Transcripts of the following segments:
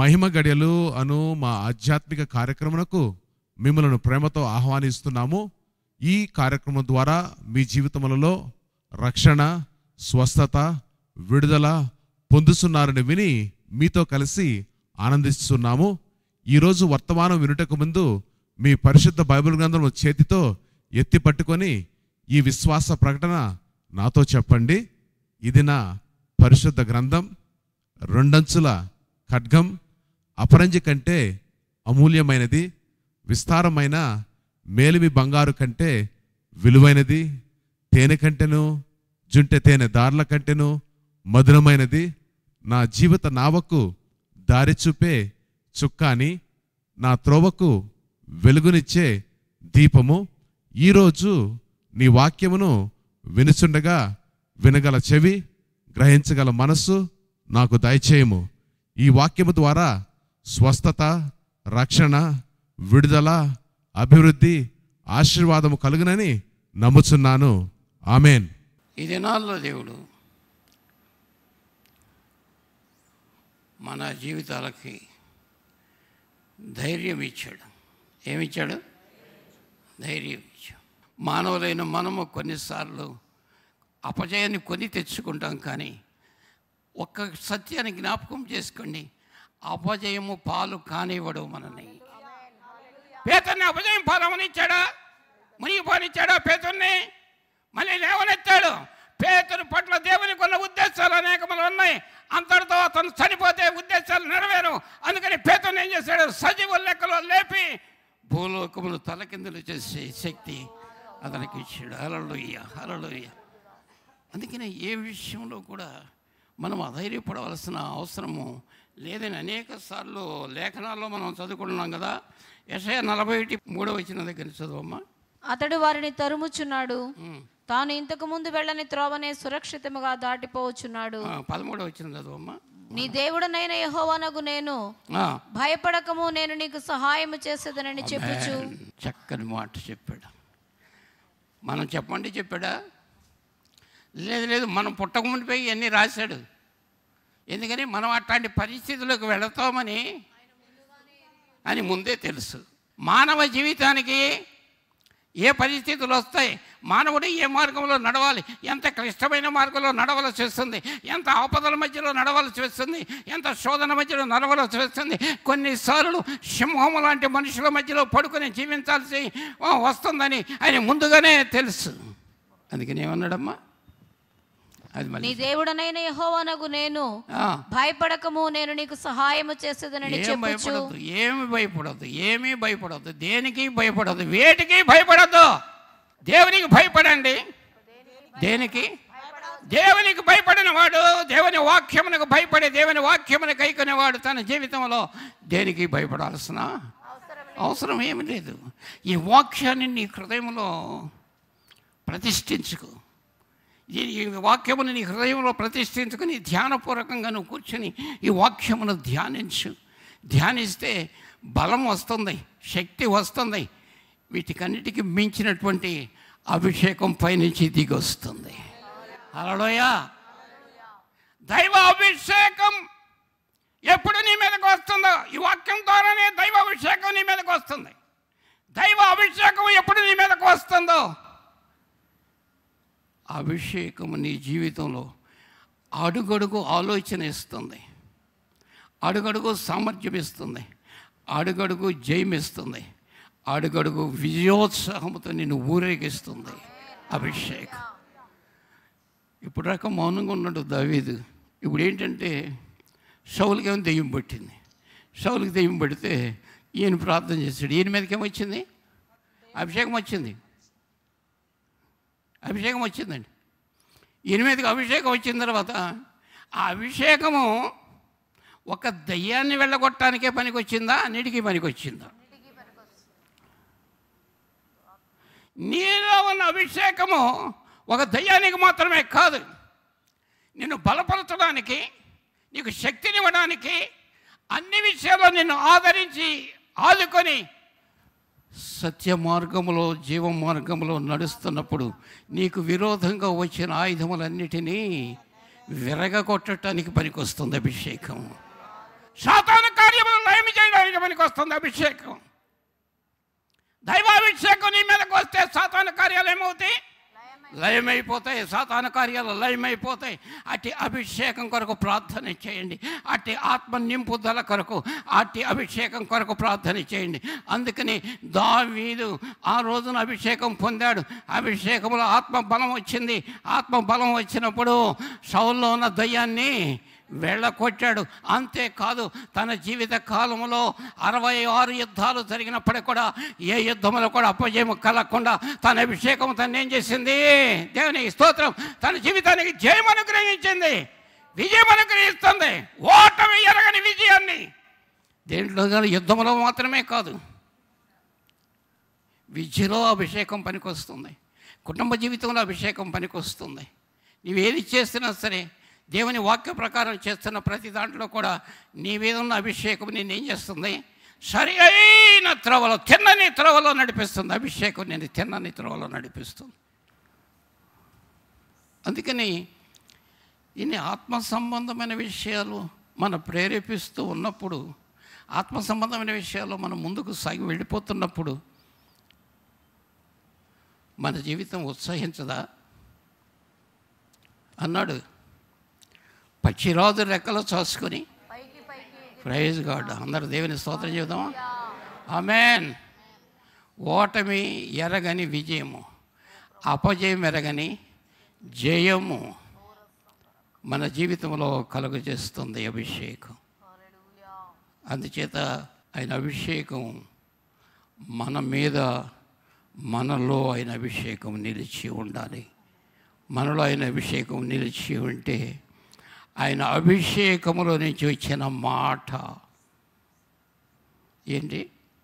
మహిమ గడియలు అను మా ఆధ్యాత్మిక కార్యక్రమమునకు మిమ్మలను ప్రేమతో ఆహ్వానిస్తున్నాము ఈ కార్యక్రమం ద్వారా మీ జీవితములలో రక్షణ స్వస్థత విడుదల పొందుతున్నారని విని మీతో కలిసి ఆనందిస్తున్నాము ఈరోజు వర్తమానం వినుటకు ముందు మీ పరిశుద్ధ బైబిల్ గ్రంథం చేతితో ఎత్తి పట్టుకొని ఈ విశ్వాస ప్రకటన నాతో చెప్పండి ఇది నా పరిశుద్ధ గ్రంథం రెండంచుల ఖడ్గం అపరంజి కంటే అమూల్యమైనది విస్తారమైన మేలిమి బంగారు కంటే విలువైనది తేనె కంటెను జుంటె తేనె దారుల కంటెను మధురమైనది నా జీవిత నావకు దారి చూపే చుక్కాని నా త్రోవకు వెలుగునిచ్చే దీపము ఈరోజు నీ వాక్యమును వినుచుండగా వినగల చెవి గ్రహించగల మనస్సు నాకు దయచేయము ఈ వాక్యము ద్వారా స్వస్థత రక్షణ విడుదల అభివృద్ధి ఆశీర్వాదము కలుగునని నమ్ముచున్నాను ఆమెన్ ఈ దినాల్లో దేవుడు మన జీవితాలకి ధైర్యం ఇచ్చాడు ఏమిచ్చాడు ధైర్యం ఇచ్చాడు మానవులైన మనము కొన్నిసార్లు అపజయాన్ని కొని తెచ్చుకుంటాం కానీ ఒక్క సత్యాన్ని జ్ఞాపకం చేసుకోండి అపజయము పాలు కానివ్వడు మనని పేతుర్ని అపజయం పాలవనిచ్చాడా మునిగిపోనిచ్చాడా పేతుర్ని మళ్ళీ లేవనెత్తాడు పేతురు పట్ల దేవునికి ఉన్న ఉద్దేశాలు అనేకములు ఉన్నాయి అంతటితో అతను చనిపోతే ఉద్దేశాలు నెరవేరు అందుకని పేతుర్ని ఏం చేశాడు సజీవ లెక్కలో లేపి భూలోకములు తలకిందులు చేసే శక్తి అతనికి ఇచ్చాడు హలలుయ్య హలలుయ్య అందుకనే ఏ విషయంలో కూడా మనం అధైర్యపడవలసిన అవసరము లేదని అనేక సార్లు లేఖనాల్లో మనం చదువుకుంటున్నాం కదా యశయ నలభై ఒకటి మూడో వచ్చిన దగ్గర చదువమ్మా అతడు వారిని తరుముచున్నాడు తాను ఇంతకు ముందు వెళ్ళని త్రోవనే సురక్షితముగా దాటిపోవచ్చున్నాడు ఆ, పదమూడో వచ్చిన చదువమ్మా నీ దేవుడనైన యెహోవానగు నేను ఆ, భయపడకము నేను నీకు సహాయము చేసేదనని చెప్పుచు ఆమేన్. చక్కని మాట చెప్పాడు మనం చెప్పండి చెప్పాడా లేదు లేదు మనం పుట్టక మునిపోయి ఇవన్నీ రాశాడు ఎందుకని మనం అట్లాంటి పరిస్థితులకు వెళతామని అని ముందే తెలుసు మానవ జీవితానికి ఏ పరిస్థితులు వస్తాయి మానవుడు ఏ మార్గంలో నడవాలి ఎంత క్లిష్టమైన మార్గంలో నడవలసి వస్తుంది ఎంత ఆపదల మధ్యలో నడవలసి వస్తుంది ఎంత శోధన మధ్యలో నడవలసి వస్తుంది కొన్నిసార్లు సింహం లాంటి మనుషుల మధ్యలో పడుకొని జీవించాల్సి ఆ, వస్తుందని ఆయన ముందుగానే తెలుసు అందుకని ఏమన్నాడమ్మా అది నీ మళ్ళీ దేవుడనైన యెహోవానగు నేను ఆ. భయపడకము నేను నీకు సహాయము చేసేదనని ఏం చెప్పుచు భయపడద్దు ఏమి భయపడద్దు ఏమీ భయపడద్దు దేనికి భయపడద్దు వేటికి భయపడద్దు దేవునికి భయపడండి దేనికి దేవునికి భయపడిన వాడు దేవుని వాక్యమునకు భయపడి దేవుని వాక్యమును కైకొనేవాడు తన జీవితంలో దేనికి భయపడాల్సిన అవసరం ఏమి లేదు ఈ వాక్యాన్ని నీ హృదయంలో ప్రతిష్ఠించుకో ఈ ఈ వాక్యమును నీ హృదయంలో ప్రతిష్ఠించుకుని ధ్యానపూర్వకంగా నువ్వు కూర్చొని ఈ వాక్యమును ధ్యానించు ధ్యానిస్తే బలం వస్తుంది శక్తి వస్తుంది వీటికన్నిటికీ మించినటువంటి అభిషేకం పైనుంచి దిగి వస్తుంది అలలోయ దైవ అభిషేకం ఎప్పుడు నీ మీదకి వస్తుందో ఈ వాక్యం ద్వారానే దైవ అభిషేకం నీ మీదకి వస్తుంది దైవ అభిషేకం ఎప్పుడు నీ మీదకి వస్తుందో అభిషేకము నీ జీవితంలో అడుగడుగు ఆలోచన ఇస్తుంది అడుగడుగు సామర్థ్యం ఇస్తుంది అడుగడుగు జయం ఇస్తుంది అడుగడుగు విజయోత్సాహంతో నిన్ను ఊరేగిస్తుంది అభిషేకం ఇప్పుడు రకం మౌనంగా ఉన్నాడు దావీదు ఇప్పుడు ఏంటంటే షౌలకి ఏమో దెయ్యం పట్టింది షౌలకి దెయ్యం పడితే ఈయన ప్రార్థన చేశాడు ఈయన మీదకి ఏమొచ్చింది అభిషేకం వచ్చింది అభిషేకం వచ్చిందండి ఈయన మీదకి అభిషేకం వచ్చిన తర్వాత ఆ అభిషేకము ఒక దయ్యాన్ని వెళ్ళగొట్టడానికే పనికి వచ్చిందా అన్నిటికీ పనికి వచ్చిందా నీలో ఉన్న అభిషేకము ఒక దయ్యానికి మాత్రమే కాదు నిన్ను బలపరచడానికి నీకు శక్తినివ్వడానికి అన్ని విషయాల్లో నిన్ను ఆదరించి ఆదుకొని సత్య మార్గములో జీవ మార్గములో నడుస్తున్నప్పుడు నీకు విరోధంగా వచ్చిన ఆయుధములన్నిటినీ విరగకొట్టడానికి పనికొస్తుంది అభిషేకం సాతాను కార్యములు వస్తుంది అభిషేకం దైవాభిషేకం నీ మీదకి వస్తే సాతాన కార్యాలు ఏమవుతాయి లయమైపోతాయి సాతాన కార్యాలు లయమైపోతాయి అట్టి అభిషేకం కొరకు ప్రార్థన చేయండి అట్టి ఆత్మ నింపుదల కొరకు అట్టి అభిషేకం కొరకు ప్రార్థన చేయండి అందుకని దావీదు ఆ రోజున అభిషేకం పొందాడు అభిషేకంలో ఆత్మ బలం వచ్చింది ఆత్మ బలం వచ్చినప్పుడు సౌల్లో ఉన్న దయ్యాన్ని వెళ్ళకొట్టాడు అంతేకాదు తన జీవిత కాలంలో అరవై ఆరు యుద్ధాలు జరిగినప్పటికీ కూడా ఏ యుద్ధంలో కూడా అపజయం కలగకుండా తన అభిషేకం తను ఏం చేసింది దేవునికి స్తోత్రం తన జీవితానికి జయం అనుగ్రహించింది విజయం అనుగ్రహిస్తుంది ఓటమి ఎరగని విజయాన్ని దేంట్లో కానీ యుద్ధంలో మాత్రమే కాదు విద్యలో అభిషేకం పనికొస్తుంది కుటుంబ జీవితంలో అభిషేకం పనికొస్తుంది నీవేది చేసినా సరే దేవుని వాక్య ప్రకారం చేస్తున్న ప్రతి దాంట్లో కూడా నీ మీద ఉన్న అభిషేకం నేను ఏం చేస్తుంది సరి అయిన త్రవలో తిన్నని త్రవలో నడిపిస్తుంది అభిషేకం నేను తిన్నని త్రవలో నడిపిస్తుంది అందుకని ఇన్ని ఆత్మ సంబంధమైన విషయాలు మన ప్రేరేపిస్తూ ఉన్నప్పుడు ఆత్మ సంబంధమైన విషయాలు మనం ముందుకు సాగి వెళ్ళిపోతున్నప్పుడు మన జీవితం ఉత్సహించదా అన్నాడు పచ్చిరాజు రెక్కలు చాసుకొని ప్రైజ్ గాడ్ అందరు దేవుని స్తోత్రం చెబుదామా ఆమెన్ ఓటమి ఎరగని విజయము అపజయం ఎరగని జయము మన జీవితంలో కలుగు చేస్తుంది అభిషేకం అందుచేత ఆయన అభిషేకం మన మీద మనలో ఆయన అభిషేకం నిలిచి ఉండాలి మనలో ఆయన అభిషేకం నిలిచి ఉంటే ఆయన అభిషేకములో నుంచి వచ్చిన మాట ఏంటి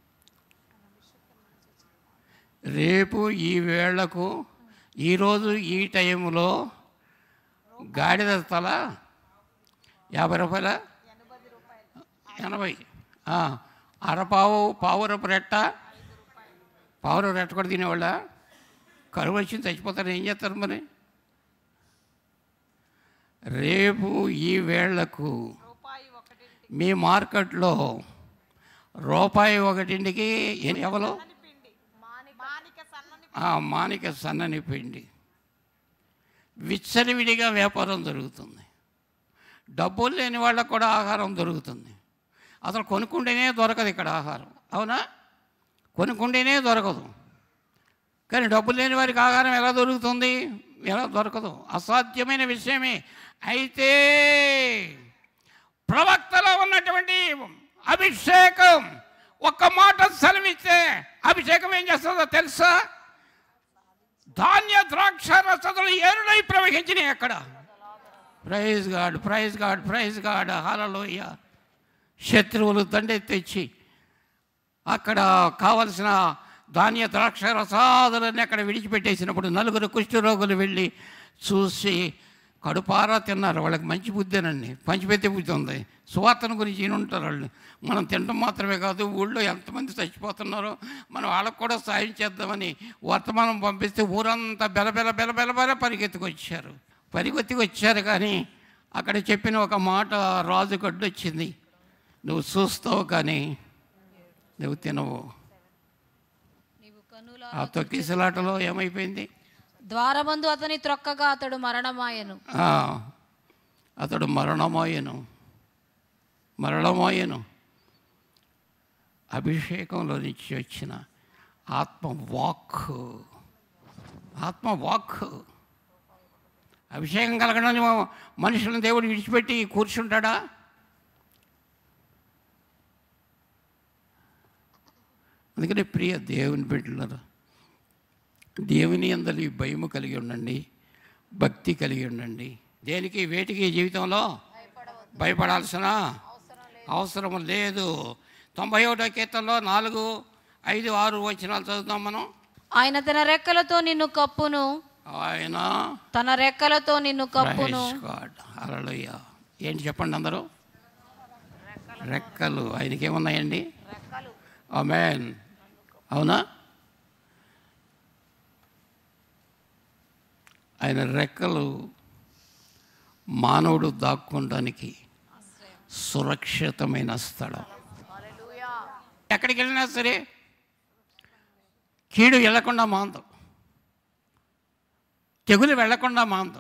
రేపు ఈ వేళకు ఈరోజు ఈ టైంలో గాడిద తల యాభై రూపాయల ఎనభై ఆ, అరపావు పావురపు రెట్ట పావురం రెట్ట కూడా తినేవాళ్ళ కరువు వచ్చి చచ్చిపోతారు ఏం చేస్తారు మరి రేపు ఈ వేళ్లకు మీ మార్కెట్లో రూపాయి ఒకటింటికి ఎన్ని- ఎవరు ఆ, మానిక సన్నని పిండి విచ్చలవిడిగా వ్యాపారం జరుగుతుంది డబ్బులు లేని వాళ్ళకు కూడా ఆహారం దొరుకుతుంది అసలు కొనుక్కుంటేనే దొరకదు ఇక్కడ ఆహారం అవునా కొనుక్కుంటేనే దొరకదు కానీ డబ్బులు లేని వారికి ఆహారం ఎలా దొరుకుతుంది ఎలా దొరకదు అసాధ్యమైన విషయమే అయితే ప్రవక్తలో ఉన్నటువంటి అభిషేకం ఒక్క మాట సెలవిస్తే అభిషేకం ఏం చేస్తుందో తెలుసా ధాన్య ద్రాక్ష రసదులు ఏరులై ప్రవహించినాయి అక్కడ praise God praise God praise God hallelujah శత్రువులు దండెత్తిచ్చి అక్కడ కావలసిన ధాన్య ద్రాక్ష రసాదులన్నీ అక్కడ విడిచిపెట్టేసినప్పుడు నలుగురు కుష్ఠరోగులు వెళ్ళి చూసి కడుపారా తిన్నారు వాళ్ళకి మంచి బుద్ధేనండి పంచిపెత్తే బుద్ధి ఉంది సువార్తన గురించి ఈయన ఉంటారు వాళ్ళు మనం తినడం మాత్రమే కాదు ఊళ్ళో ఎంతమంది చచ్చిపోతున్నారో మనం వాళ్ళకు కూడా సాయం చేద్దామని వర్తమానం పంపిస్తే ఊరంతా బెలబెల బెలబెల బెల పరిగెత్తుకొచ్చారు పరిగెత్తుకు వచ్చారు కానీ అక్కడ చెప్పిన ఒక మాట రాజు వచ్చింది నువ్వు చూస్తావు కానీ నువ్వు తినవు నీవు కనుల ఆ తొక్కిసలాటలో ఏమైపోయింది ద్వారబందు అతని త్రొక్కగా అతడు మరణమాయను ఆ, అతడు మరణమాయను మరణమాయను అభిషేకంలో నుంచి వచ్చిన ఆత్మ వాక్ ఆత్మ వాక్ అభిషేకం కలగడానికి మనుషులను దేవుడు విడిచిపెట్టి కూర్చుంటాడా అందుకనే ప్రియ దేవుని బిడ్డలారా దేవుని అందరి భయము కలిగి ఉండండి భక్తి కలిగి ఉండండి దేనికి వేటికి జీవితంలో భయపడాల్సిన అవసరం లేదు తొంభై ఒకటో కీర్తనలో నాలుగు ఐదు ఆరు వచనాలు చదువుతాం మనం ఆయన తన రెక్కలతో నిన్ను కప్పును ఆయన తన రెక్కలతో నిన్ను కప్పును Praise God. Hallelujah. ఏంటి చెప్పండి అందరూ రెక్కలు ఆయనకి ఏమున్నాయండి ఆమెన్ అవునా ఆయన రెక్కలు మానవుడు దాక్కోవడానికి సురక్షితమైన స్థలం ఎక్కడికి వెళ్ళినా సరే కీడు వెళ్లకుండా మాందం తెగులు వెళ్లకుండా మాందం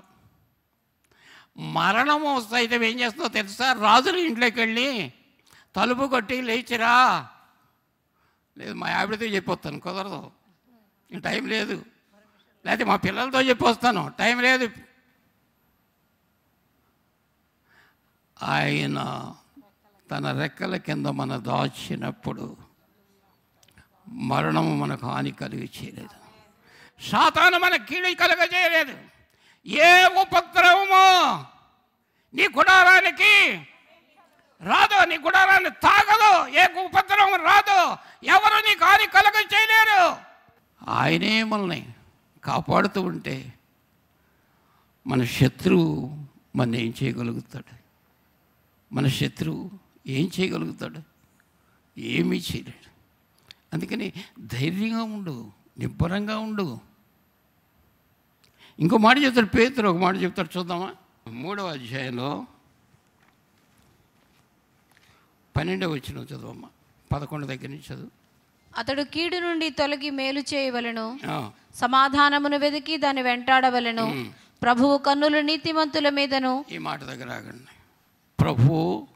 మరణము సైతం ఏం చేస్తుందో తెలుసా రాజుల ఇంట్లోకి వెళ్ళి తలుపు కొట్టి లేచిరా లేదు మా ఆవిడతో చెప్పొస్తాను కుదరదు ఇంక టైం లేదు లేకపోతే మా పిల్లలతో చెప్పొస్తాను టైం లేదు ఆయన తన రెక్కల కింద మన దాచినప్పుడు మరణము మనకు హాని కలిగి చేయలేదు సాతాను మన కీడు కలుగ చేయలేదు ఏ ఉపద్రవము నీ గుడారానికి రాదు నీ గుడారాన్ని తాగదు ఏ ఉపద్రవం రాదు ఎవరు నీకు హాని కలుగ చేయలేరు ఆయనే మనల్ని కాపాడుతూ ఉంటే మన శత్రువు మన ఏం చేయగలుగుతాడు మన శత్రువు ఏం చేయగలుగుతాడు ఏమీ చేయలేడు అందుకని ధైర్యంగా ఉండు నిబ్బరంగా ఉండు ఇంకో మాట చెప్తాడు పేతురు ఒక మాట చెప్తాడు చూద్దామా మూడవ అధ్యాయంలో పన్నెండవ వచ్చిన చదువమ్మా పదకొండు దగ్గర నుంచి చదువు అతడు కీడు నుండి తొలగి మేలు చేయవలెను ఆ, సమాధానమును వెతికి దాన్ని వెంటాడవలెను ప్రభువు కన్నులు నీతిమంతుల మీదను ఈ మాట దగ్గర ఆగండి ప్రభు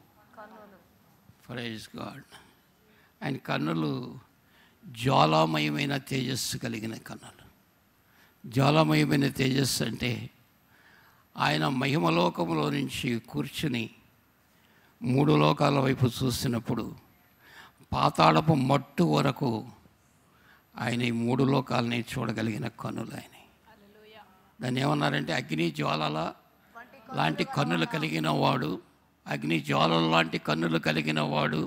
ప్రైజ్ గాడ్ ఆయన కన్నులు జ్వాలామయమైన తేజస్సు కలిగిన కన్నులు జ్వాలామయమైన తేజస్సు అంటే ఆయన మహిమలోకములో నుంచి కూర్చుని మూడు లోకాల వైపు చూసినప్పుడు పాతాళపు మట్టు వరకు ఆయన ఈ మూడు లోకాలని చూడగలిగిన కన్నులు ఆయన దాన్ని ఏమన్నారంటే అగ్ని జ్వాలల లాంటి కన్నులు కలిగిన వాడు అగ్ని జ్వాలల లాంటి కన్నులు కలిగిన వాడు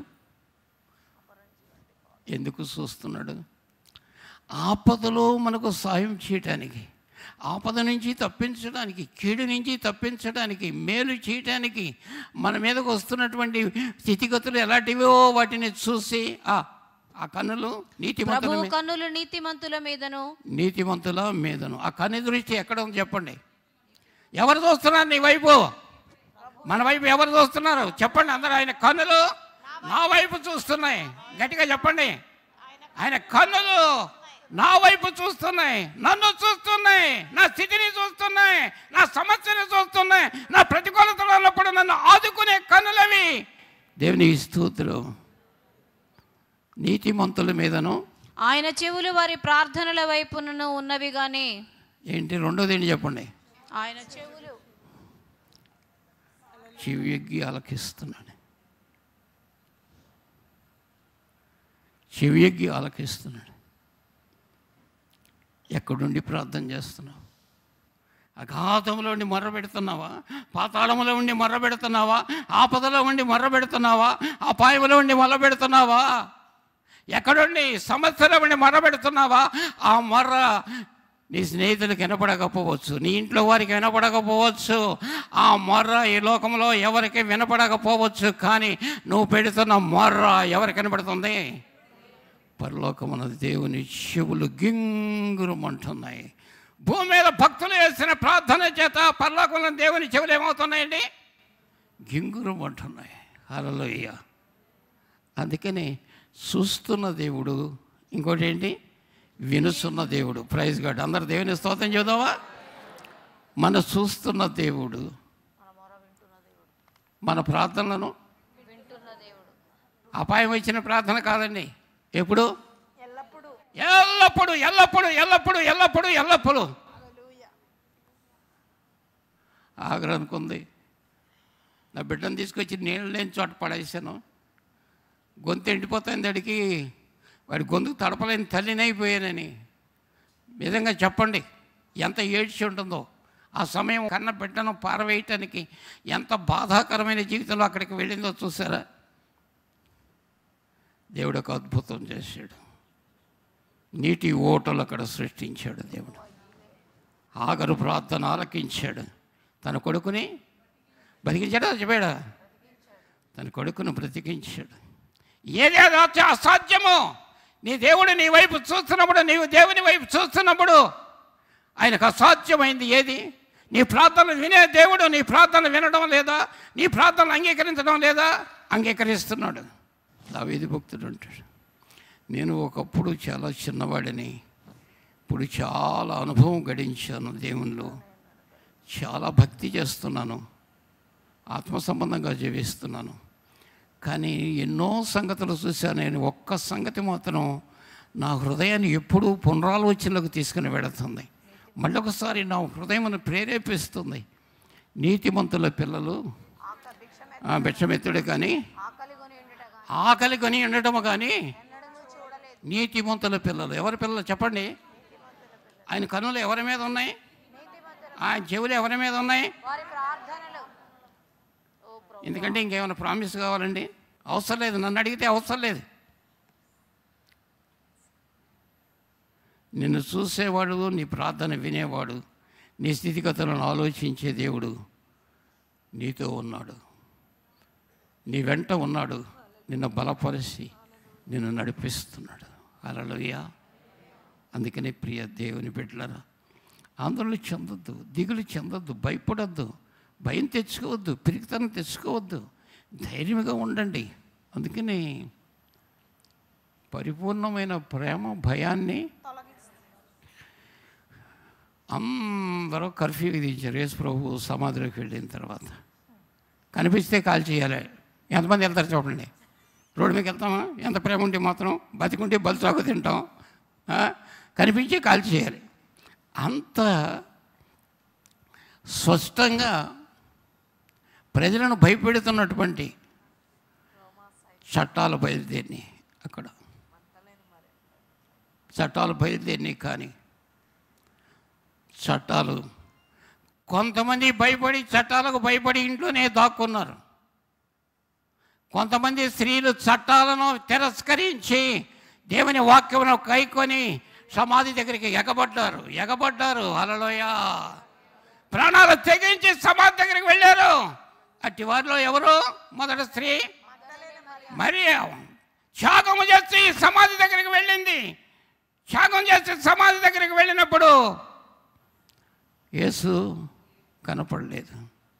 ఎందుకు చూస్తున్నాడు ఆపదలో మనకు సాయం చేయటానికి ఆపద నుంచి తప్పించడానికి కీడు నుంచి తప్పించడానికి మేలు చేయటానికి మన మీదకు వస్తున్నటువంటి స్థితిగతులు ఎలాంటివో వాటిని చూసి ఆ ఆ కన్నులు నీతిమంతుల ప్రభువు మీ- కన్నులు నీతిమంతుల మీదను నీతిమంతుల మీదను ఆ కన్ను దృష్టి ఎక్కడ ఉంది చెప్పండి ఎవరు చూస్తున్నారు నీ వైపు మన వైపు ఎవరు చూస్తున్నారు చెప్పండి అందరూ ఆయన కన్నులు నా వైపు చూస్తున్నాయి గట్టిగా చెప్పండి ఆయన కన్నులు నా వైపు చూస్తున్నాయి నన్ను చూస్తున్నాయి నా స్థితిని చూస్తున్నాయి నా సమస్యని చూస్తున్నాయి నా ప్రతికూలతలు ఉన్నప్పుడు నన్ను ఆదుకునే కన్నులవి దేవుని స్తోత్రం నీతిమంతుల మీదను ఆయన చెవులు వారి ప్రార్థనల వైపునను ఉన్నవి గాని ఏంటి రెండోది ఏంటి చెప్పండి ఆయన చెవులు చెవియగ్గి ఆలకిస్తున్నాడు చెవియగ్గి ఆలకిస్తున్నాడు ఎక్కడుండి ప్రార్థన చేస్తున్నావు అఘాతంలో ఉండి మొర్ర పెడుతున్నావా పాతాళంలో ఉండి మొర్ర పెడుతున్నావా ఆపదలో ఉండి మొర్ర పెడుతున్నావా అపాయంలో ఉండి మొర్ర పెడుతున్నావా ఎక్కడుండి సమస్యలో ఉండి మొర్ర పెడుతున్నావా ఆ మొర్ర నీ స్నేహితులకు వినపడకపోవచ్చు నీ ఇంట్లో వారికి వినపడకపోవచ్చు ఆ మొర్ర ఈ లోకంలో ఎవరికి వినపడకపోవచ్చు కానీ నువ్వు పెడుతున్న మొర్ర ఎవరికి వినపడుతుంది పరలోకమున దేవుని చెవులు గింగురమంటున్నాయి భూమి మీద భక్తులు వేసిన ప్రార్థన చేత పరలోకంలో దేవుని చెవులు ఏమవుతున్నాయండి గింగురమంటున్నాయి హల్లెలూయా అందుకని చూస్తున్న దేవుడు ఇంకోటి ఏంటి వినుస్తున్న దేవుడు ప్రైజ్ గాడ్ అందరు దేవుని స్తోత్రం చూద్దామా మన చూస్తున్న దేవుడు మన ప్రార్థనలను అపాయం ఇచ్చిన ప్రార్థన కాదండి ఎప్పుడు ఎల్లప్పుడు ఎల్లప్పుడు ఎల్లప్పుడు ఎల్లప్పుడు ఎల్లప్పుడు ఆగ్రహనుకుంది నా బిడ్డను తీసుకొచ్చి నీళ్ళు లేని చోట పడేసాను గొంతు ఎండిపోతుంది అడిగి వాడి గొంతుకు తడపలేని తల్లిని అయిపోయానని నిజంగా చెప్పండి ఎంత ఏడ్చి ఉంటుందో ఆ సమయం కన్న బిడ్డను పారవేయటానికి ఎంత బాధాకరమైన జీవితంలో అక్కడికి వెళ్ళిందో చూసారా దేవుడు ఒక అద్భుతం చేశాడు నీటి ఓటలు అక్కడ సృష్టించాడు దేవుడు ఆగరు ప్రార్థన ఆలకించాడు తన కొడుకుని బతికించాడా చెప్పాడా తన కొడుకును బ్రతికించాడు ఏదేదో అసాధ్యమో నీ దేవుడు నీ వైపు చూస్తున్నప్పుడు నీవు దేవుని వైపు చూస్తున్నప్పుడు ఆయనకు అసాధ్యమైంది ఏది నీ ప్రార్థన వినే దేవుడు నీ ప్రార్థన వినడం లేదా నీ ప్రార్థన అంగీకరించడం లేదా అంగీకరిస్తున్నాడు దావీది భక్తుడు అంటాడు నేను ఒకప్పుడు చాలా చిన్నవాడిని ఇప్పుడు చాలా అనుభవం గడించాను దేవునిలో చాలా భక్తి చేస్తున్నాను ఆత్మ సంబంధంగా జీవిస్తున్నాను కానీ ఎన్నో సంగతులు చూశాను నేను ఒక్క సంగతి మాత్రం నా హృదయాన్ని ఎప్పుడూ పునరాలోచనలకు తీసుకుని వెళుతుంది మళ్ళీ ఒకసారి నా హృదయం ప్రేరేపిస్తుంది నీతిమంతుల పిల్లలు ఆ, భిక్షమెత్తుడు కానీ ఆకలి కొని ఉండటము కానీ నీతిమంతుల పిల్లలు ఎవరి పిల్లలు చెప్పండి ఆయన కన్నులు ఎవరి మీద ఉన్నాయి ఆయన చెవులు ఎవరి మీద ఉన్నాయి వారి ప్రార్థనలు ఎందుకంటే ఇంకేమైనా ప్రామిస్ కావాలండి అవసరం లేదు నన్ను అడిగితే అవసరం లేదు నిన్ను చూసేవాడు నీ ప్రార్థన వినేవాడు నీ స్థితిగతులను ఆలోచించే దేవుడు నీతో ఉన్నాడు నీ వెంట ఉన్నాడు నిన్ను బలపరిచి నిన్ను నడిపిస్తున్నాడు అలలుయా అందుకనే ప్రియ దేవుని బిడ్డలరా ఆందోళన చెందొద్దు దిగులు చెందొద్దు భయపడొద్దు భయం తెచ్చుకోవద్దు పిరికితనం తెచ్చుకోవద్దు ధైర్యంగా ఉండండి అందుకని పరిపూర్ణమైన ప్రేమ భయాన్ని అందరూ కర్ఫ్యూ విధించారు యేసు ప్రభు సమాధిలోకి వెళ్ళిన తర్వాత కనిపిస్తే కాల్ చేయాలి ఎంతమంది వెళ్తారు చూడండి రోడ్డు మీద వెళ్తామా ఎంత ప్రేమ ఉంటే మాత్రం బతికుంటే బలు చాకు తింటాం ఆ? కనిపించి కాల్ చేయాలి అంత స్పష్టంగా ప్రజలను భయపెడుతున్నటువంటి చట్టాలు బయలుదేరిని అక్కడ చట్టాలు బయలుదేరిని కానీ చట్టాలు కొంతమంది భయపడి చట్టాలకు భయపడి ఇంట్లోనే దాక్కున్నారు కొంతమంది స్త్రీలు చట్టాలను తిరస్కరించి దేవుని వాక్యమును కైకొని సమాధి దగ్గరికి ఎగబడ్డారు ఎగబడ్డారు అలలోయ ప్రాణాలు తెగించి సమాధి దగ్గరికి వెళ్ళారు అట్టి వారిలో ఎవరు మొదటి స్త్రీ మరి త్యాగము చేసి సమాధి దగ్గరికి వెళ్ళింది త్యాగం చేసి సమాధి దగ్గరికి వెళ్ళినప్పుడు యేసు కనపడలేదు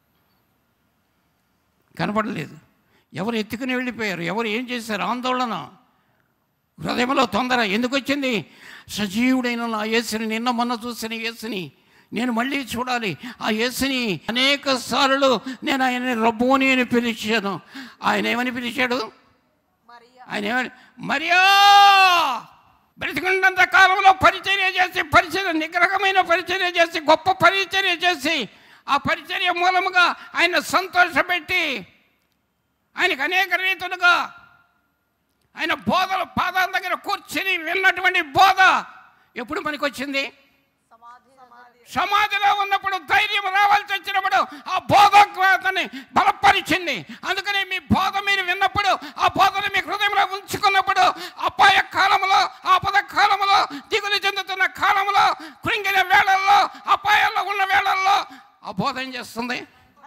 కనపడలేదు ఎవరు ఎత్తుకుని వెళ్ళిపోయారు ఎవరు ఏం చేశారు ఆందోళన హృదయంలో తొందర ఎందుకు వచ్చింది సజీవుడైన నా యేసుని నిన్న మొన్న చూసిన యేసుని నేను మళ్ళీ చూడాలి ఆ యేసుని అనేక సార్లు నేను ఆయన్ని రబ్బోని అని పిలిచాను ఆయన ఏమని పిలిచాడు ఆయన ఏమని మరియా బ్రతికున్నంత కాలంలో పరిచర్య చేసి పరిచర్య నిగ్రహమైన పరిచర్య చేసి గొప్ప పరిచర్య చేసి ఆ పరిచర్య మూలముగా ఆయన సంతోషపెట్టి ఆయనకు అనేక రీతులుగా ఆయన బోధలు పాదాల దగ్గర కూర్చుని విన్నటువంటి బోధ ఎప్పుడు మనకు వచ్చింది సమాధిలో ఉన్నప్పుడు ధైర్యం రావాల్సి వచ్చినప్పుడు ఆ బోధ అతన్ని బలపరిచింది అందుకని మీ బోధ మీరు విన్నప్పుడు ఆ బోధను మీ హృదయంలో ఉంచుకున్నప్పుడు అపాయ కాలంలో ఆపద కాలంలో దిగులు చెందుతున్న కాలంలో కృంగిన వేళల్లో అపాయాల్లో ఉన్న వేళల్లో ఆ బోధ ఏం చేస్తుంది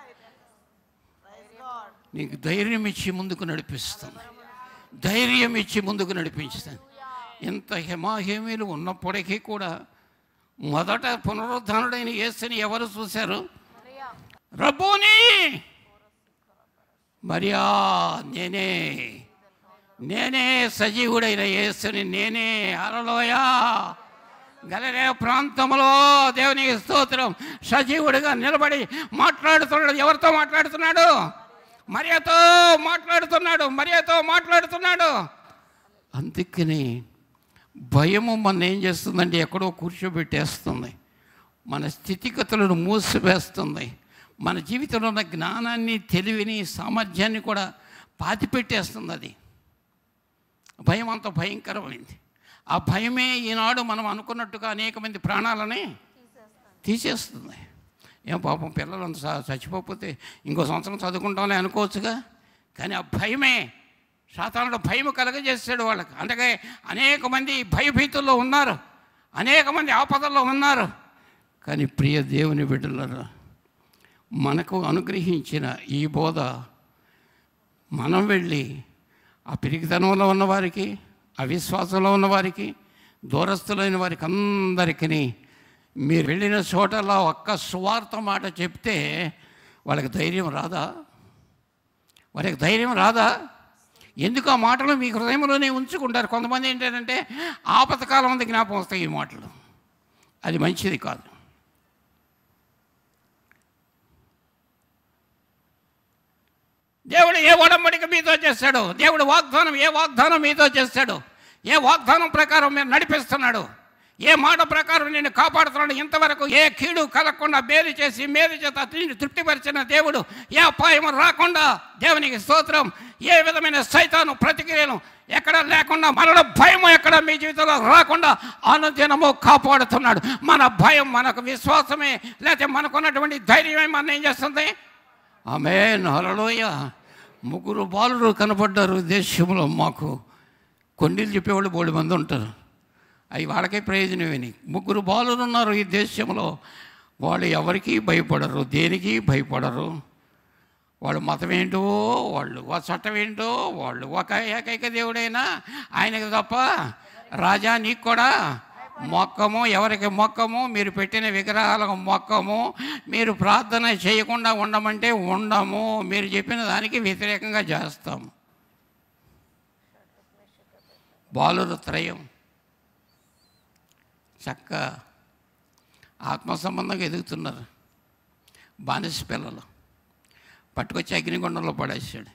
నీకు ధైర్యం ఇచ్చి ముందుకు నడిపిస్తుంది ధైర్యం ఇచ్చి ముందుకు నడిపించుతుంది ఇంత హిమాహిమీలు ఉన్నప్పటికీ కూడా మొదట పునరుద్ధానుడైన యేసుని ఎవరు చూశారు రబ్బూని మరియా నేనే నేనే సజీవుడైన యేసుని నేనే అరలోయా గలరే ప్రాంతంలో దేవునికి స్తోత్రం సజీవుడిగా నిలబడి మాట్లాడుతున్నాడు ఎవరితో మాట్లాడుతున్నాడు మరియతో మాట్లాడుతున్నాడు మరియతో మాట్లాడుతున్నాడు అందుకని భయము మన ఏం చేస్తుందంటే ఎక్కడో కూర్చోబెట్టేస్తుంది మన స్థితిగతులను మూసివేస్తుంది మన జీవితంలో ఉన్న జ్ఞానాన్ని తెలివిని సామర్థ్యాన్ని కూడా పాతిపెట్టేస్తుంది అది భయం అంత భయంకరమైంది ఆ భయమే ఈనాడు మనం అనుకున్నట్టుగా అనేక మంది ప్రాణాలని తీసేస్తుంది ఏం పాపం పిల్లలు అంత చ- చచ్చిపోతే ఇంకో సంవత్సరం చదువుకుంటామని అనుకోవచ్చుగా కానీ ఆ భయమే సాతానుడు భయం కలగజేసాడు వాళ్ళకి అందుకే అనేక మంది భయభీతుల్లో ఉన్నారు అనేక మంది ఆపదల్లో ఉన్నారు కానీ ప్రియ దేవుని బిడ్డలారా మనకు అనుగ్రహించిన ఈ బోధ మనం వెళ్ళి ఆ పిరికితనంలో ఉన్నవారికి అవిశ్వాసంలో ఉన్నవారికి దూరస్తులైన వారికి అందరికీ మీరు వెళ్ళిన చోటలా ఒక్క సువార్త మాట చెప్తే వాళ్ళకి ధైర్యం రాదా వాళ్ళకి ధైర్యం రాదా ఎందుకు ఆ మాటలు మీ హృదయంలోనే ఉంచుకుంటారు కొంతమంది ఏంటంటే ఆపతకాలం అంతా జ్ఞాపకం వస్తాయి ఈ మాటలు అది మంచిది కాదు దేవుడు ఏ ఒడంబడిక మీతో చేస్తాడు దేవుడు వాగ్దానం ఏ వాగ్దానం మీతో చేస్తాడు ఏ వాగ్దానం ప్రకారం మీరు నడిపిస్తున్నాడు ఏ మాట ప్రకారం నేను కాపాడుతున్నాడు ఇంతవరకు ఏ కీడు కలగకుండా మేలు చేసి మేలు చేత అతనిని తృప్తిపరిచిన దేవుడు ఏ అపాయం రాకుండా దేవునికి స్తోత్రం ఏ విధమైన సైతాను ప్రతిక్రియను ఎక్కడ లేకుండా మరణ భయం ఎక్కడ మీ జీవితంలో రాకుండా అనుదినము కాపాడుతున్నాడు మన భయం మనకు విశ్వాసమే లేకపోతే మనకున్నటువంటి ధైర్యమే మన ఏం చేస్తుంది ఆమె హలలోయ ముగ్గురు బాలురు కనపడ్డారు దేశంలో మాకు కొండీలు చెప్పేవాళ్ళు బోడి మంది ఉంటారు అవి వాళ్ళకే ప్రయోజనమేని ముగ్గురు బాలురు ఉన్నారు ఈ దేశంలో వాళ్ళు ఎవరికి భయపడరు దేనికి భయపడరు వాళ్ళు మతం ఏంటో వాళ్ళు ఆ చట్టం ఏంటో వాళ్ళు ఒక ఏకైక దేవుడైనా ఆయనకు తప్ప రాజా నీకు కూడా మొక్కము ఎవరికి మొక్కము మీరు పెట్టిన విగ్రహాలకు మొక్కము మీరు ప్రార్థన చేయకుండా ఉండమంటే ఉండము మీరు చెప్పిన దానికి వ్యతిరేకంగా చేస్తాము బాలుర త్రయం చక్క ఆత్మ సంబంధంగా ఎదుగుతున్నారు బానిస పిల్లలు పట్టుకొచ్చి అగ్నిగుండంలో పడేసాడు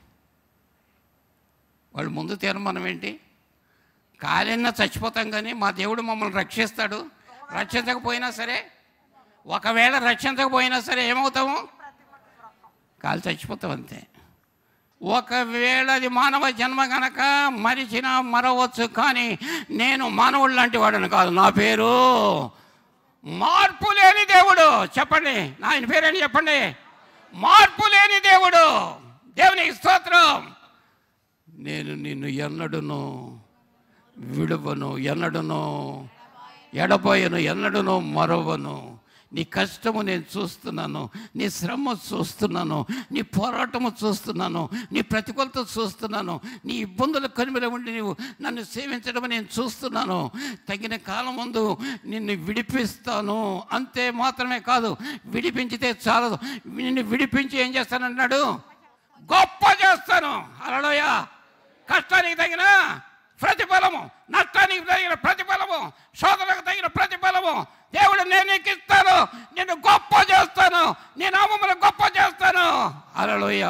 వాళ్ళు ముందు తీర్మానం ఏంటి కాలిన్న చచ్చిపోతాం కానీ మా దేవుడు మమ్మల్ని రక్షిస్తాడు రక్షించకపోయినా సరే ఒకవేళ రక్షించకపోయినా సరే ఏమవుతాము కాలు చచ్చిపోతాం అంతే ఒకవేళ అది మానవ జన్మ గనక మరిచిన మరవచ్చు కానీ నేను మానవుడు లాంటి వాడను కాదు నా పేరు మార్పు లేని దేవుడు చెప్పండి నా ఆయన పేరేంటి చెప్పండి మార్పు లేని దేవుడు దేవునికి స్తోత్రం నేను నిన్ను ఎన్నడును విడువను ఎన్నడును ఎడబోయను ఎన్నడును మరవను నీ కష్టము నేను చూస్తున్నాను నీ శ్రమ చూస్తున్నాను నీ పోరాటము చూస్తున్నాను నీ ప్రతికూలత చూస్తున్నాను నీ ఇబ్బందుల కనిమిల ఉండి నీవు నన్ను సేవించడం నేను చూస్తున్నాను తగిన కాలం ముందు నిన్ను విడిపిస్తాను అంతే మాత్రమే కాదు విడిపించితే చాలదు నిన్ను విడిపించి ఏం చేస్తానన్నాడు గొప్ప చేస్తాను అలలోయ కష్టానికి తగిన ప్రతిఫలము నష్టానికి తగిన ప్రతిఫలము శోధనకు తగిన ప్రతిఫలము దేవుడు నేను నీకు ఇస్తాను నేను గొప్ప చేస్తాను నీ నామమును గొప్ప చేస్తాను అలలోయ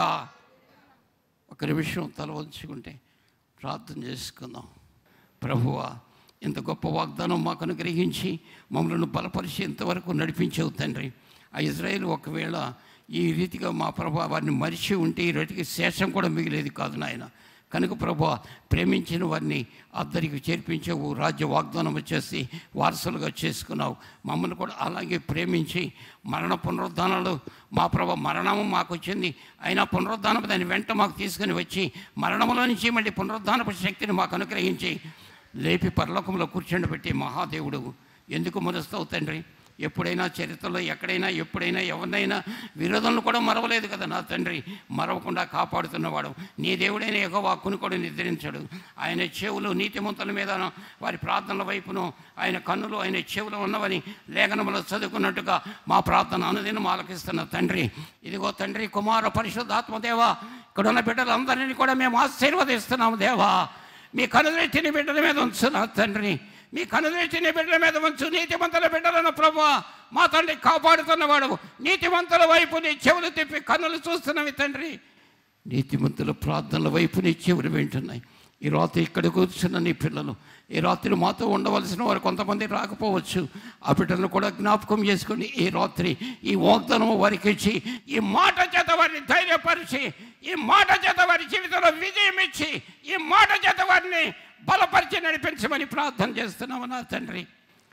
ఒక నిమిషం తల వంచుకుంటే ప్రార్థన చేసుకుందాం ప్రభువా ఇంత గొప్ప వాగ్దానం మాకు అనుగ్రహించి మమ్మల్ని బలపరిచి ఇంతవరకు నడిపించవు తండ్రి ఆ ఇజ్రాయేల్ ఒకవేళ ఈ రీతిగా మా ప్రభు వారిని మరిచి ఉంటే ఈ రీతికి శేషం కూడా మిగిలేది కాదు నాయన కనుక ప్రభు ప్రేమించిన వారిని అద్దరికి చేర్పించావు రాజ్య వాగ్దానం వచ్చేసి వారసులుగా చేసుకున్నావు మమ్మల్ని కూడా అలాగే ప్రేమించి మరణ పునరుద్ధానాలు మా ప్రభు మరణము మాకు వచ్చింది అయినా పునరుద్ధానం దాని వెంట మాకు తీసుకుని వచ్చి మరణంలో నుంచి మళ్ళీ పునరుద్ధానపు శక్తిని మాకు అనుగ్రహించి లేపి పరలోకంలో కూర్చొని మహాదేవుడు ఎందుకు మరుస్తావు తండ్రి ఎప్పుడైనా చరిత్రలో ఎక్కడైనా ఎప్పుడైనా ఎవరినైనా విరోధంలో కూడా మరవలేదు కదా నా తండ్రి మరవకుండా కాపాడుతున్నవాడు నీ దేవుడైన ఎగో వాక్కును కూడా నిద్రించాడు ఆయన చెవులు నీతిమంతుల మీద వారి ప్రార్థనల వైపును ఆయన కన్నులు ఆయన చెవులు ఉన్నవని లేఖనములో చదువుకున్నట్టుగా మా ప్రార్థన అనుదినం ఆలకిస్తున్న తండ్రి ఇదిగో తండ్రి కుమార పరిశుద్ధాత్మదేవ ఇక్కడ ఉన్న బిడ్డలందరినీ కూడా మేము ఆశీర్వదిస్తున్నాము దేవా మీ కనుదృష్టిని బిడ్డల మీద ఉంచు నా తండ్రి మీ కనుదృష్టిని బిడ్డల మీద ఉంచు నీతిమంతుల బిడ్డలను ప్రభు మా తండ్రి కాపాడుతున్నవాడు నీతిమంతుల వైపు నీ చెవులు తిప్పి కన్నులు చూస్తున్నవి తండ్రి నీతిమంతుల ప్రార్థనల వైపు నీ చెవులు వింటున్నాయి ఈ రాత్రి ఇక్కడ కూర్చున్న నీ పిల్లలు ఈ రాత్రి మాతో ఉండవలసిన వారు కొంతమంది రాకపోవచ్చు ఆ బిడ్డలను కూడా జ్ఞాపకం చేసుకుని ఈ రాత్రి ఈ వాగ్దానము వారికి ఇచ్చి ఈ మాట చేత వారిని ధైర్యపరిచి ఈ మాట చేత వారి జీవితంలో విజయం ఇచ్చి ఈ మాట చేత వారిని బలపరిచి నడిపించమని ప్రార్థన చేస్తున్నాము నా తండ్రి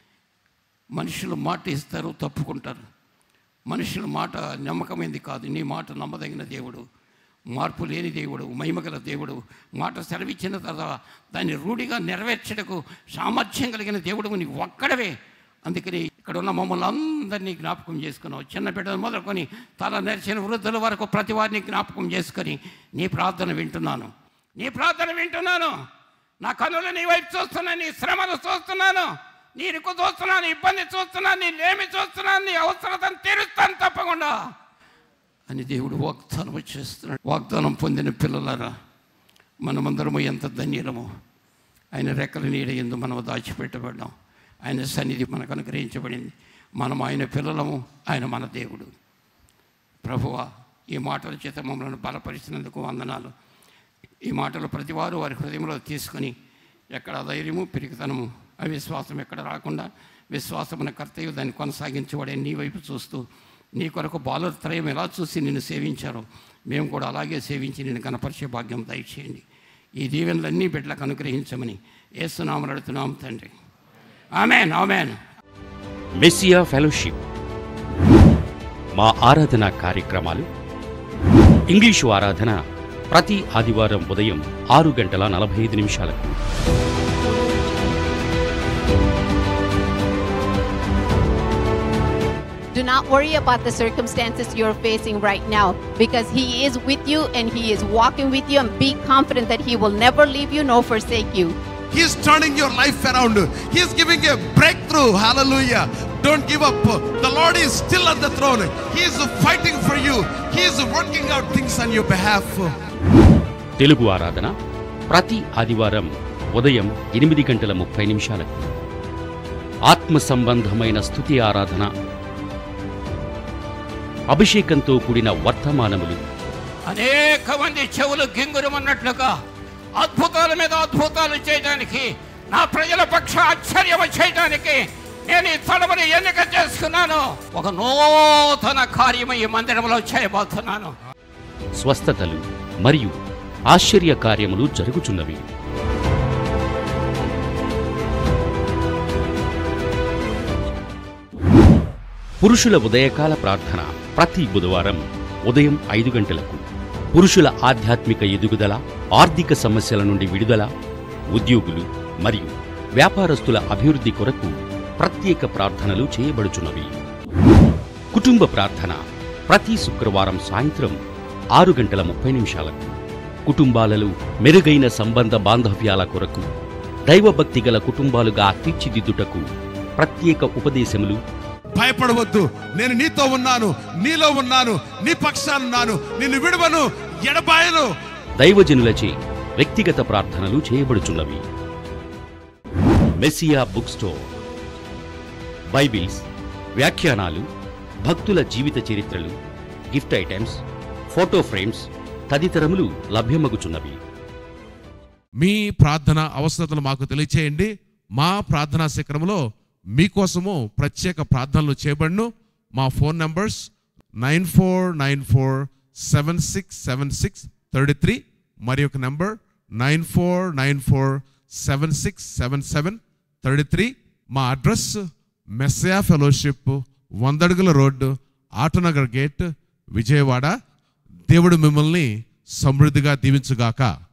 మనుషులు మాట ఇస్తారు తప్పుకుంటారు మనుషుల మాట నమ్మకమైంది కాదు నీ మాట నమ్మదగిన దేవుడు మార్పు లేని దేవుడు మహిమగల దేవుడు మాట సెలవిచ్చిన తర్వాత దాన్ని రూఢిగా నెరవేర్చడకు సామర్థ్యం కలిగిన దేవుడు నీకు ఒక్కడవే అందుకని ఇక్కడ ఉన్న మమ్మల్ని అందరినీ జ్ఞాపకం చేసుకున్నావు చిన్న బిడ్డలు మొదలుకొని తల నెరిచిన వృద్ధుల వరకు ప్రతి వారిని జ్ఞాపకం చేసుకొని నీ ప్రార్థన వింటున్నాను నీ ప్రార్థన వింటున్నాను నా కనులు నీ వైపు చూస్తున్నాను నీ శ్రమలు చూస్తున్నాను నీ ఇరుకు చూస్తున్నాను ఇబ్బంది చూస్తున్నాను నీ లేమి చూస్తున్నాను నీ అవసరతను తీరుస్తాను తప్పకుండా అని దేవుడు వాగ్దానం చేస్తున్నాడు వాగ్దానం పొందిన పిల్లలారా మనమందరము ఎంత ధన్యులము ఆయన రెక్కల నీడ ఎందు మనము దాచిపెట్టబడ్డాం ఆయన సన్నిధి మనకు అనుగ్రహించబడింది మనం ఆయన పిల్లలము ఆయన మన దేవుడు ప్రభువా ఈ మాటల చేత మమ్మల్ని బలపరిచినందుకు వందనాలు ఈ మాటలు ప్రతివారు వారి హృదయంలో తీసుకొని ఎక్కడ ధైర్యము పిరికితనము అవిశ్వాసం ఎక్కడ రాకుండా విశ్వాసమున కర్తయ్య దాన్ని కొనసాగించబడే నీ వైపు చూస్తూ నీ కొరకు బాలత్రయం ఎలా చూసి నిన్ను సేవించారో మేము కూడా అలాగే సేవించి నిన్ను కనపరిచే భాగ్యం దయచేయండి ఈ దీవెనలన్నీ బిడ్డలకు అనుగ్రహించమని ఏసునామలు అడుగుతున్నాం తండ్రి ఆమెన్ ఆమెన్ మెస్సియా ఫెలోషిప్ మా ఆరాధన కార్యక్రమాలు ఇంగ్లీషు ఆరాధన ప్రతి ఆదివారం ఉదయం ఆరు గంటల నలభై ఐదు నిమిషాలకు Do not worry about the circumstances you're facing right now because He is with you and He is walking with you, and be confident that He will never leave you nor forsake you. He's turning your life around. He's giving a breakthrough. Hallelujah. Don't give up. The Lord is still on the throne. He is fighting for you. He is working out things on your behalf. Telugu ఆరాధన ప్రతి ఆదివారం ఉదయం ఎనిమిది గంటల ముప్పై నిమిషాలకు ఆత్మ సంబంధమైన స్థుతి ఆరాధన అభిషేకంతో కూడిన వర్తమానములు అనేక మంది చెవులు గింగురమన్నట్లుగా అద్భుతాల మీద అద్భుతాలు చేయడానికి నా ప్రజల పక్ష ఆశ్చర్యం చేయడానికి నేను ఈ తలముని ఎన్నిక చేసుకున్నాను ఒక నూతన కార్యము ఈ మందిరంలో చేయబోతున్నాను స్వస్థతలు మరియు ఆశ్చర్య కార్యములు జరుగుచున్నవి పురుషుల ఉదయకాల ప్రార్థన ప్రతి బుధవారం ఉదయం ఐదు గంటలకు పురుషుల ఆధ్యాత్మిక ఎదుగుదల ఆర్థిక సమస్యల నుండి విడుదల ఉద్యోగులు మరియు వ్యాపారస్తుల అభివృద్ధి కొరకు ప్రత్యేక ప్రార్థనలు చేయబడుచున్నవి కుటుంబ ప్రార్థన ప్రతి శుక్రవారం సాయంత్రం ఆరు గంటల ముప్పై నిమిషాలకు కుటుంబాలలో మెరుగైన సంబంధ బాంధవ్యాల కొరకు దైవభక్తి గల కుటుంబాలుగా తీర్చిదిద్దుటకు ప్రత్యేక ఉపదేశములు భయపడవద్దు నేను నీతో ఉన్నాను నీలో ఉన్నాను నీ పక్షానున్నాను నిన్ను విడవను ఎడబాయను దైవజనులచే వ్యక్తిగత ప్రార్థనలు చేయబడుచున్నవి మెస్సియా బుక్ స్టోర్ బైబిల్స్ వ్యాఖ్యానాలు భక్తుల జీవిత చరిత్రలు గిఫ్ట్ ఐటమ్స్ ఫోటో ఫ్రేమ్స్ తదితరములు లభ్యమగుచున్నవి మీ ప్రార్థన అవసరతలు మాకు తెలియచేయండి మా ప్రార్థనా శిఖరంలో మీకోసము ప్రత్యేక ప్రార్థనలు చేయబడును మా phone numbers nine four nine four seven six seven six thirty three మరి ఒక number nine four nine four seven six seven seven thirty three మా అడ్రస్ మెస్సయా ఫెలోషిప్ వందడుగుల రోడ్డు ఆటోనగర్ గేట్ విజయవాడ దేవుడు మిమ్మల్ని సమృద్ధిగా దీవించుగాక